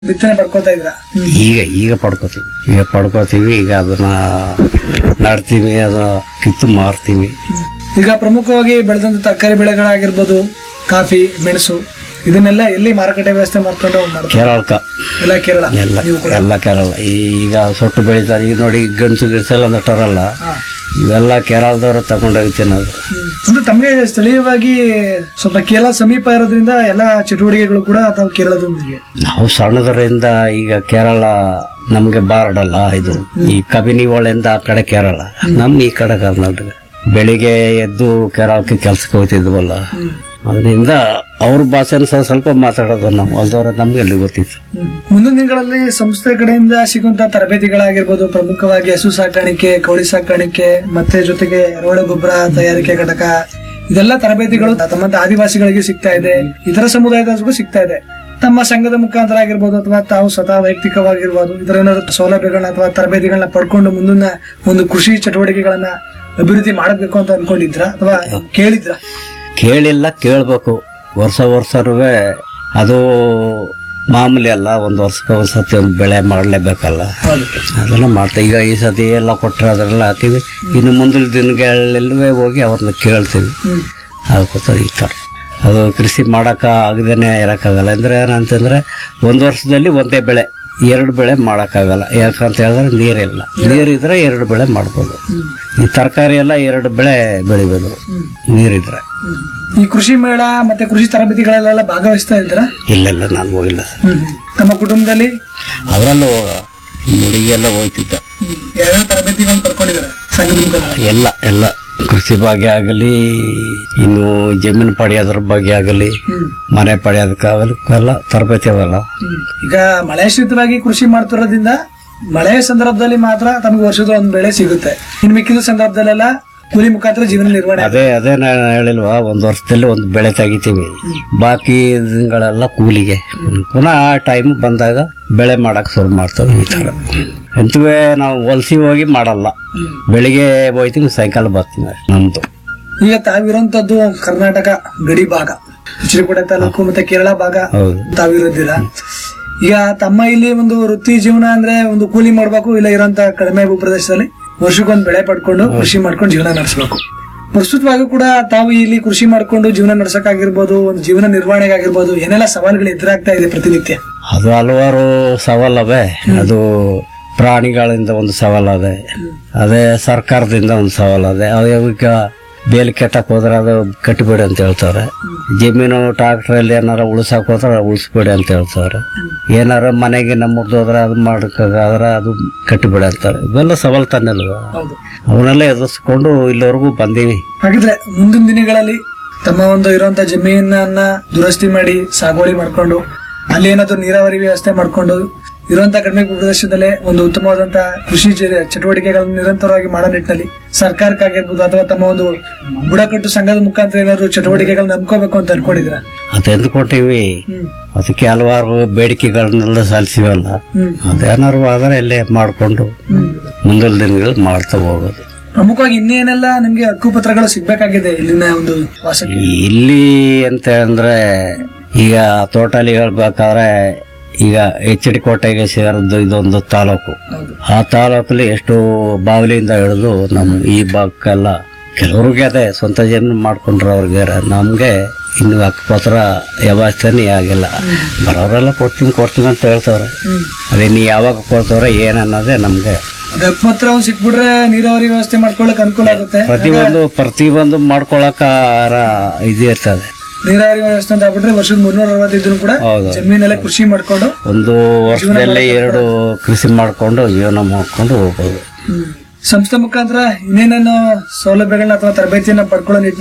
ಬಿತ್ತನೆ ಪಡ್ಕೊತಾ ಇದ್ರ ಈಗ ಈಗ ಪಡ್ಕೋತೀವಿ ಈಗ ಪಡ್ಕೋತೀವಿ ಈಗ ಅದನ್ನ ನಡ್ತೀವಿ ಅದನ್ನ ಕಿತ್ತು ಮಾರ್ತೀವಿ ಈಗ ಪ್ರಮುಖವಾಗಿ ಬೆಳೆದಂತ ತರಕಾರಿ ಬೆಳೆಗಳಾಗಿರ್ಬೋದು ಕಾಫಿ ಮೆಣಸು ಇದನ್ನೆಲ್ಲ ಎಲ್ಲಿ ಮಾರುಕಟ್ಟೆ ವ್ಯವಸ್ಥೆ ಮಾಡ್ಕೊಂಡು ಮಾಡ್ತಾರೆ ಕೇರಳಕ್ಕ ಎಲ್ಲ ಕೇರಳ ಎಲ್ಲ ನೀವು ಕೂಡ ಎಲ್ಲ ಕೇರಳ ಈಗ ಸೊಟ್ಟು ಬೆಳೀತಾರೆ ಈಗ ನೋಡಿ ಗಂಡಸು ಗಿಡಸೆಲ್ಲ ನಟ್ಟರಲ್ಲ ಹಾ. ಇವೆಲ್ಲ ಕೇರಳದವರು ತಗೊಂಡೋಗಿ ತಿನ್ನೋದು ಹ್ಮ್. ಅಂದ್ರೆ ತಮಗೆ ಸ್ಥಳೀಯವಾಗಿ ಸ್ವಲ್ಪ ಕೇರಳ ಸಮೀಪ ಇರೋದ್ರಿಂದ ಎಲ್ಲ ಚಟುವಟಿಕೆಗಳು ಕೂಡ ತಾವು ಕೇರಳದೊಂದಿಗೆ ನಾವು ಸಣ್ಣದರಿಂದ ಈಗ ಕೇರಳ ನಮ್ಗೆ ಬಾರಡಲ್ಲ ಇದು ಈ ಕಬಿನಿ ಒಳೆಯಿಂದ ಆ ಕಡೆ ಕೇರಳ ನಮ್ ಈ ಕಡೆ ಕರ್ನಾಟಕ ಬೆಳಿಗ್ಗೆ ಎದ್ದು ಕೇರಳಕ್ಕೆ ಕೆಲ್ಸಕ್ಕೆ ಹೋಗ್ತಿದ್ವಲ್ಲ ಅದರಿಂದ ಅವ್ರ ಭಾಷೆನ ಸ್ವಲ್ಪ ಸ್ವಲ್ಪ ಮಾತಾಡೋದು ನಾವು ಅಲ್ದವ್ರ ನಮ್ಗೆ ಎಲ್ಲಿ ಗೊತ್ತಿತ್ತು ಮುಂದಿನ ದಿನಗಳಲ್ಲಿ ಸಂಸ್ಥೆ ಕಡೆಯಿಂದ ಸಿಗುವಂತಹ ತರಬೇತಿಗಳಾಗಿರ್ಬೋದು ಪ್ರಮುಖವಾಗಿ ಹಸು ಸಾಕಾಣಿಕೆ ಕೋಳಿ ಸಾಕಾಣಿಕೆ ಮತ್ತೆ ಜೊತೆಗೆ ಎರೆಹುಳ ಗೊಬ್ಬರ ತಯಾರಿಕೆ ಘಟಕ ಇದೆಲ್ಲ ತರಬೇತಿಗಳು ತಮ್ಮಂತ ಆದಿವಾಸಿಗಳಿಗೆ ಸಿಗ್ತಾ ಇದೆ ಇತರ ಸಮುದಾಯದವರಿಗೂ ಸಿಗ್ತಾ ಇದೆ ತಮ್ಮ ಸಂಘದ ಮುಖಾಂತರ ಆಗಿರ್ಬೋದು ಅಥವಾ ತಾವು ಸ್ವತಃ ವೈಯಕ್ತಿಕವಾಗಿರ್ಬೋದು ಇದರ ಏನಾದ್ರು ಸೌಲಭ್ಯಗಳನ್ನ ಅಥವಾ ತರಬೇತಿಗಳನ್ನ ಪಡ್ಕೊಂಡು ಮುಂದಿನ ಒಂದು ಕೃಷಿ ಚಟುವಟಿಕೆಗಳನ್ನ ಅಭಿವೃದ್ಧಿ ಮಾಡಬೇಕು ಅಂತ ಅನ್ಕೊಂಡಿದ್ರ ಅಥವಾ ಕೇಳಿದ್ರ ಕೇಳಿಲ್ಲ ಕೇಳ್ಬೇಕು ವರ್ಷ ವರ್ಷನೂ ಅದು ಮಾಮೂಲಿ ಅಲ್ಲ ಒಂದು ವರ್ಷಕ್ಕೆ ಒಂದು ಸತಿ ಒಂದು ಬೆಳೆ ಮಾಡಲೇಬೇಕಲ್ಲ ಹೌದು ಅದೆಲ್ಲ ಮಾಡ್ತಾ ಈಗ ಈ ಸತಿ ಎಲ್ಲ ಕೊಟ್ಟರೆ ಅದರೆಲ್ಲ ಹಾಕಿವಿ ಇನ್ನು ಮುಂದಿನ ದಿನಗಳೆಲ್ಲವೇ ಹೋಗಿ ಅವ್ರನ್ನ ಕೇಳ್ತೀವಿ ಹ್ಮ್ ಅದಕ್ಕೋಸ್ಕರ ಈ ಥರ ಅದು ಕೃಷಿ ಮಾಡೋಕೆ ಆಗದೇನೆ ಇರೋಕ್ಕಾಗಲ್ಲ ಅಂದರೆ ಏನಂತಂದರೆ ಒಂದು ವರ್ಷದಲ್ಲಿ ಒಂದೇ ಬೆಳೆ ಎರಡು ಬೆಳೆ ಮಾಡೋಕ್ಕಾಗಲ್ಲ ಯಾಕಂತ ಹೇಳಿದ್ರೆ ನೀರಿಲ್ಲ ನೀರಿದ್ರೆ ಎರಡು ಬೆಳೆ ಮಾಡ್ಬೋದು ಈ ತರಕಾರಿ ಎಲ್ಲ ಎರಡು ಬೆಳೆ ಬೆಳಿಬೋದು ನೀರಿದ್ರೆ ಹ್ಮ್. ಈ ಕೃಷಿ ಮೇಳ ಮತ್ತೆ ಕೃಷಿ ತರಬೇತಿಗಳಲ್ಲೆಲ್ಲ ಭಾಗವಹಿಸ್ತಾ ಇದ್ದೀರಾ ಇಲ್ಲೆಲ್ಲ ನಾನು ಹೋಗಿಲ್ಲ ಸರ್ ಹ್ಮ್. ತಮ್ಮ ಕುಟುಂಬದಲ್ಲಿ ಅದರಲ್ಲೂ ಮುಡಿಗೆಲ್ಲ ಹೋಯ್ತಿದ್ದ ಯಾವ್ಯಾವ ತರಬೇತಿಗಳನ್ನ ಪಡ್ಕೊಂಡಿದ್ದಾರೆ ಸಂಘದ ಮುಖಾಂತರ ಎಲ್ಲ ಎಲ್ಲ ಕೃಷಿ ಬಗ್ಗೆ ಆಗಲಿ ಇನ್ನು ಜಮೀನು ಪಡೆಯೋದ್ರ ಬಗ್ಗೆ ಆಗಲಿ ಹ್ಮ್. ಮನೆ ಪಡೆಯೋದಕ್ಕಾಗಲಿ ಎಲ್ಲ ತರಬೇತಿ ಅವೆಲ್ಲ ಹ್ಮ್. ಈಗ ಮಳೆಶ್ರಿತವಾಗಿ ಕೃಷಿ ಮಾಡ್ತಿರೋದ್ರಿಂದ ಮಳೆಯ ಸಂದರ್ಭದಲ್ಲಿ ಮಾತ್ರ ತಮಗೆ ವರ್ಷದ ಒಂದು ಬೆಳೆ ಸಿಗುತ್ತೆ ಇನ್ನು ಮಿಕ್ಕಿದ ಸಂದರ್ಭದಲ್ಲೆಲ್ಲ ಕೂಲಿ ಮುಖಾಂತರ ಜೀವನ ನಿರ್ವಹಣೆ ಅದೇ ಅದೇ ನಾನು ಹೇಳಿಲ್ವಾ ಒಂದು ವರ್ಷದಲ್ಲಿ ಒಂದು ಬೆಳೆ ತೆಗಿತೀವಿ ಬಾಕಿ ದಿನಗಳೆಲ್ಲ ಕೂಲಿಗೆ ಪುನಃ ಆ ಟೈಮ್ ಬಂದಾಗ ಬೆಳೆ ಮಾಡಕ್ ಶುರು ಮಾಡ್ತೇವೆ ಈ ತರ ಎಂತವೇ ನಾವು ಹೊಲ್ಸಿ ಹೋಗಿ ಮಾಡಲ್ಲ ಬೆಳಿಗ್ಗೆ ಹೋಯ್ತೀವಿ ಸಾಯಂಕಾಲ ಬರ್ತೀವಿ ಅಷ್ಟೇ ನಮ್ದು ಈಗ ತಾವಿರುವಂತದ್ದು ಕರ್ನಾಟಕ ಗಡಿ ಭಾಗ ಚಿತ್ರಕೋಟೆ ತಾಲೂಕು ಮತ್ತೆ ಕೇರಳ ಭಾಗ ಹೌದು ತಾವಿರೋದಿಲ್ಲ ಈಗ ತಮ್ಮ ಇಲ್ಲಿ ಒಂದು ವೃತ್ತಿ ಜೀವನ ಅಂದ್ರೆ ಒಂದು ಕೂಲಿ ಮಾಡ್ಬೇಕು ಇಲ್ಲ ಇರೋಂತ ಕಡಿಮೆ ಭೂ ಪ್ರದೇಶದಲ್ಲಿ ವರ್ಷಕ್ಕೊಂದು ಬೆಳೆ ಪಡ್ಕೊಂಡು ಕೃಷಿ ಮಾಡ್ಕೊಂಡು ಜೀವನ ನಡೆಸಬೇಕು ಪ್ರಸ್ತುತವಾಗಿ ಕೂಡ ತಾವು ಇಲ್ಲಿ ಕೃಷಿ ಮಾಡ್ಕೊಂಡು ಜೀವನ ನಡ್ಸಕ್ಕಾಗಿರ್ಬೋದು ಒಂದು ಜೀವನ ನಿರ್ವಹಣೆಗಾಗಿರ್ಬೋದು ಏನೆಲ್ಲ ಸವಾಲುಗಳು ಎದುರಾಗ್ತಾ ಇದೆ ಪ್ರತಿನಿತ್ಯ ಅದು ಹಲವಾರು ಸವಾಲವೆ ಅದು ಪ್ರಾಣಿಗಳಿಂದ ಒಂದು ಸವಾಲದೆ ಅದೇ ಸರ್ಕಾರದಿಂದ ಒಂದು ಸವಾಲದೆ ಅದು ಈಗ ಬೇಲಿ ಕೆಟ್ಟಕ್ ಹೋದ್ರೆ ಅದು ಕಟ್ಟಿಬೇಡಿ ಅಂತ ಹೇಳ್ತಾರೆ ಜಮೀನು ಟ್ರಾಕ್ಟ್ರಲ್ಲಿ ಏನಾರ ಉಳಿಸಕ್ ಹೋದ್ರೆ ಉಳಿಸ್ಬೇಡಿ ಅಂತ ಹೇಳ್ತಾರೆ ಏನಾರ ಮನೆಗೆ ನಮ್ಮದು ಹೋದ್ರೆ ಅದು ಮಾಡಕ್ಕಾದ್ರೆ ಅದು ಕಟ್ಟಿಬೇಡಿ ಅಂತಾರೆ ಇವೆಲ್ಲ ಸವಾಲ್ ತಾನೆ ಅಲ್ವಾ ಹೌದು ಅವನ್ನೆಲ್ಲ ಎದುರಿಸ್ಕೊಂಡು ಇಲ್ಲಿವರೆಗೂ ಬಂದೀವಿ ಹಾಗಿದ್ರೆ ಮುಂದಿನ ದಿನಗಳಲ್ಲಿ ತಮ್ಮ ಒಂದು ಇರುವಂತ ಜಮೀನನ್ನ ದುರಸ್ತಿ ಮಾಡಿ ಸಾಗುವಳಿ ಮಾಡ್ಕೊಂಡು ಅಲ್ಲಿ ಏನಾದ್ರು ನೀರಾವರಿ ವ್ಯವಸ್ಥೆ ಮಾಡ್ಕೊಂಡು ಇರುವಂತ ಕಡಿಮೆ ಪ್ರದೇಶದಲ್ಲೇ ಒಂದು ಉತ್ತಮವಾದಂತ ಕೃಷಿ ಚ- ಚಟುವಟಿಕೆಗಳನ್ನು ನಿರಂತರವಾಗಿ ಮಾಡೋ ನಿಟ್ಟಿನಲ್ಲಿ ಸರ್ಕಾರಕ್ಕಾಗಿರ್ಬೋದು ಅಥವಾ ತಮ್ಮ ಒಂದು ಬುಡಕಟ್ಟು ಸಂಘದ ಮುಖಾಂತರ ಏನಾದ್ರು ಚಟುವಟಿಕೆಗಳನ್ನ ನಂಬ್ಕೋಬೇಕು ಅಂತ ಅನ್ಕೊಂಡಿದ್ರ ಅದೆಂದುಕೊಟ್ಟಿವಿ ಹ್ಮ್ ಅದಕ್ಕೆ ಹಲವಾರು ಬೇಡಿಕೆಗಳನ್ನೆಲ್ಲ ಸಲ್ಲಿಸಿವಲ್ಲ ಹ್ಮ್ ಅದೇನಾರು ಆದರೆ ಅಲ್ಲೇ ಮಾಡಿಕೊಂಡು ಹ್ಮ್ ಮುಂದಿನ ದಿನಗಳು ಮಾಡ್ತಾ ಹೋಗೋದು ಪ್ರಮುಖವಾಗಿ ಇನ್ನೇನೆಲ್ಲ ನಿಮ್ಗೆ ಹಕ್ಕುಪತ್ರಗಳು ಸಿಗ್ಬೇಕಾಗಿದೆ ಇಲ್ಲಿನ ಒಂದು ವಾಸಕ್ಕೆ ಇಲ್ಲಿ ಅಂತ ಅಂದ್ರೆ ಈಗ ತೋಟಲ್ಲಿ ಹೇಳ್ಬೇಕಾದ್ರೆ ಈಗ ಎಚ್ ಡಿ ಕೋಟೆಗೆ ಸೇರಿದ್ದು ಇದೊಂದು ತಾಲೂಕು ಹೌದು ಆ ತಾಲೂಕಲ್ಲಿ ಎಷ್ಟು ಬಾವಲಿಯಿಂದ ಹಿಡಿದು ನಮ್ಮ ಈ ಭಾಗಕ್ಕೆಲ್ಲ ಕೆಲವ್ರಿಗೆ ಅದೇ ಸ್ವಂತ ಜಮೀನು ಮಾಡ್ಕೊಂಡ್ರೆ ಅವ್ರಿಗೆ ನಮ್ಗೆ ಇನ್ನು ಹಕ್ಕುಪತ್ರ ವ್ಯವಸ್ಥೆನೇ ಆಗಿಲ್ಲ ಬರೋರೆಲ್ಲ ಕೊಡ್ತೀನಿ ಕೊಡ್ತೀನಿ ಅಂತ ಹೇಳ್ತವ್ರೆ ಹ್ಮ್ ಅದೇ ನೀ ಯಾವಾಗ ಕೊಡ್ತವ್ರೆ ಏನನ್ನೋದೇ ನಮ್ಗೆ ಅದ್ ಹಕ್ಕುಪತ್ರ ಒಂದ್ ಸಿಕ್ಬಿಟ್ರೆ ನೀರಾವರಿ ವ್ಯವಸ್ಥೆ ಮಾಡ್ಕೊಳಕ್ ಅನುಕೂಲ ಆಗುತ್ತೆ ಪ್ರತಿಯೊಂದು ಪ್ರತಿಯೊಂದು ಮಾಡ್ಕೊಳಕ ಇದು ಇರ್ತದೆ ನೀರಾವರಿ ವ್ಯವಸ್ಥೆ ಅಂತ ಆಗ್ಬಿಟ್ರೆ ವರ್ಷದ ಮುನ್ನೂರ ಅರವತ್ತೈದು ಕೂಡ ಹೌದು ಜಮೀನೆಲ್ಲ ಕೃಷಿ ಮಾಡ್ಕೊಂಡು ಒಂದು ವರ್ಷದಲ್ಲಿ ಎರಡು ಕೃಷಿ ಮಾಡ್ಕೊಂಡು ಜೀವನ ಮಾಡ್ಕೊಂಡು ಹೋಗ್ಬೋದು ಸಂಸ್ಥೆ ಮುಖಾಂತರ ಇನ್ನೇನೇನು ಸೌಲಭ್ಯಗಳನ್ನ ಅಥವಾ ತರಬೇತಿಯನ್ನ ಪಡ್ಕೊಳ್ಳೋ ನಿಟ್ಟಿನಲ್ಲಿ